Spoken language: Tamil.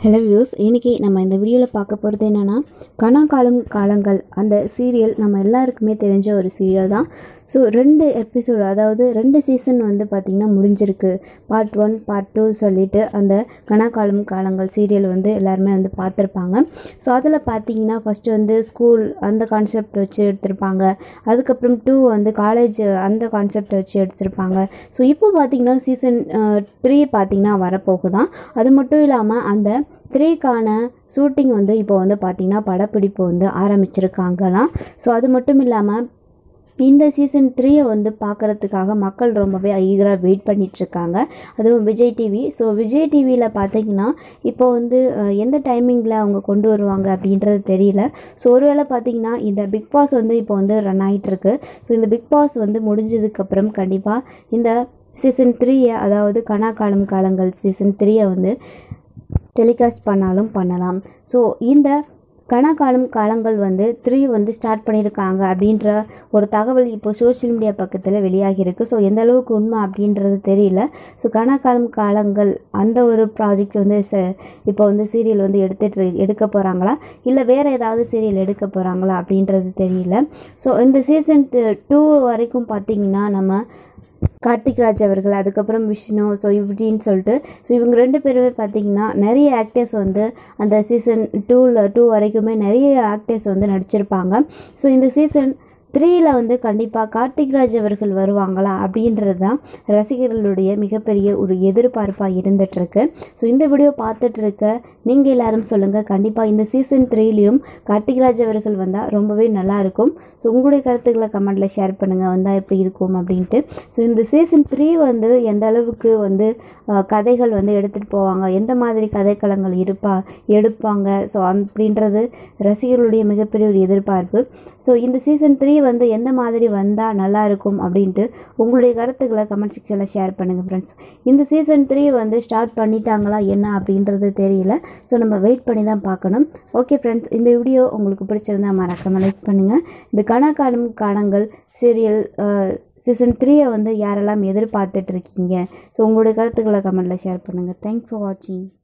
ஹலோ வியூஸ் இன்னைக்கு நம்ம இந்த வீடியோவில் பார்க்க போகிறது என்னென்னா கனாக்காலம் காலங்கள் அந்த சீரியல் நம்ம எல்லாருக்குமே தெரிஞ்ச ஒரு சீரியல் தான் ஸோ ரெண்டு எபிசோடு அதாவது ரெண்டு சீசன் வந்து பார்த்திங்கன்னா முடிஞ்சிருக்கு பார்ட் ஒன் பார்ட் டூ சொல்லிட்டு அந்த கனாக்காலம் காலங்கள் சீரியல் வந்து எல்லாருமே வந்து பார்த்துருப்பாங்க ஸோ அதில் பார்த்தீங்கன்னா ஃபஸ்ட்டு வந்து ஸ்கூல் அந்த கான்செப்ட் வச்சு எடுத்திருப்பாங்க அதுக்கப்புறம் டூ வந்து காலேஜ் அந்த கான்செப்ட் வச்சு எடுத்திருப்பாங்க ஸோ இப்போ பார்த்தீங்கன்னா சீசன் த்ரீ பார்த்தீங்கன்னா வரப்போகுதான் அது மட்டும் இல்லாமல் அந்த த்ரீக்கான ஷூட்டிங் வந்து இப்போ வந்து பார்த்திங்கன்னா படப்பிடிப்பு வந்து ஆரம்பிச்சிருக்காங்களாம் ஸோ அது மட்டும் இல்லாமல் இந்த சீசன் த்ரீயை வந்து பார்க்குறதுக்காக மக்கள் ரொம்பவே ஈகராக வெயிட் பண்ணிகிட்ருக்காங்க அதுவும் விஜய் டிவி ஸோ விஜய் டிவியில் பார்த்தீங்கன்னா இப்போ வந்து அஹ், எந்த டைமிங்கில் அவங்க கொண்டு வருவாங்க அப்படின்றது தெரியல ஸோ ஒருவேளை பார்த்தீங்கன்னா இந்த பிக் பாஸ் வந்து இப்போ வந்து ரன் ஆகிட்டுருக்கு ஸோ இந்த பிக் பாஸ் வந்து முடிஞ்சதுக்கப்புறம் கண்டிப்பாக இந்த சீசன் த்ரீயை அதாவது கனாக்காலம் காலங்கள் சீசன் த்ரீயை வந்து டெலிகாஸ்ட் பண்ணாலும் பண்ணலாம் ஸோ இந்த கணக்காலம் காலங்கள் வந்து த்ரீ வந்து ஸ்டார்ட் பண்ணியிருக்காங்க அப்படின்ற ஒரு தகவல் இப்போ சோஷியல் மீடியா பக்கத்தில் வெளியாகிருக்கு ஸோ எந்த அளவுக்கு உண்மை அப்படின்றது தெரியல ஸோ கணக்காலம் காலங்கள் அந்த ஒரு ப்ராஜெக்ட் வந்து ச- இப்போ வந்து சீரியல் வந்து எடுத்துட்டு எடுக்க போகிறாங்களா இல்லை வேறு ஏதாவது சீரியல் எடுக்க போகிறாங்களா அப்படின்றது தெரியல ஸோ இந்த சீசன் டூ வரைக்கும் பார்த்தீங்கன்னா நம்ம கார்த்திக் ராஜ் அவர்கள் அதுக்கப்புறம் விஷ்ணு ஸோ இப்படின்னு சொல்லிட்டு ஸோ இவங்க ரெண்டு பேருமே பார்த்தீங்கன்னா நிறைய ஆக்டர்ஸ் வந்து அந்த சீசன் டூவில் டூ வரைக்குமே நிறைய ஆக்டர்ஸ் வந்து நடிச்சிருப்பாங்க ஸோ இந்த சீசன் த்ரீயில் வந்து கண்டிப்பாக கார்த்திக் ராஜ் அவர்கள் வருவாங்களா அப்படின்றது தான் ரசிகர்களுடைய மிகப்பெரிய ஒரு எதிர்பார்ப்பாக இருந்துகிட்ருக்கு ஸோ இந்த வீடியோ பார்த்துட்டு இருக்க நீங்கள் எல்லாரும் சொல்லுங்கள் கண்டிப்பாக இந்த சீசன் த்ரீலையும் கார்த்திக் ராஜ் அவர்கள் வந்தால் ரொம்பவே நல்லா இருக்கும் ஸோ உங்களுடைய கருத்துக்களை கமெண்ட்டில் ஷேர் பண்ணுங்கள் வந்தால் எப்படி இருக்கும் அப்படின்ட்டு ஸோ இந்த சீசன் த்ரீ வந்து எந்த அளவுக்கு வந்து அஹ், கதைகள் வந்து எடுத்துகிட்டு போவாங்க எந்த மாதிரி கதைக்களங்கள் இருப்பா எடுப்பாங்க ஸோ அப்படின்றது ரசிகர்களுடைய மிகப்பெரிய ஒரு எதிர்பார்ப்பு ஸோ இந்த சீசன் த்ரீ வந்து எந்த மாதிரி வந்தால் நல்லா இருக்கும் அப்படின்ட்டு உங்களுடைய கருத்துக்களை கமெண்ட் செக்ஷனில் ஷேர் பண்ணுங்கள் ஃப்ரெண்ட்ஸ் இந்த சீசன் த்ரீ வந்து ஸ்டார்ட் பண்ணிட்டாங்களா என்ன அப்படின்றது தெரியல ஸோ நம்ம வெயிட் பண்ணி தான் பார்க்கணும் ஓகே ஃப்ரெண்ட்ஸ் இந்த வீடியோ உங்களுக்கு பிடிச்சிருந்தா மறக்காம லைக் பண்ணுங்கள் இந்த கணக்காலம் காலங்கள் சீரியல் சீசன் த்ரீயை வந்து யாரெல்லாம் எதிர்பார்த்துட்டு இருக்கீங்க ஸோ உங்களுடைய கருத்துக்களை கமெண்ட்டில் ஷேர் பண்ணுங்கள் தேங்க்ஸ் ஃபார் வாட்சிங்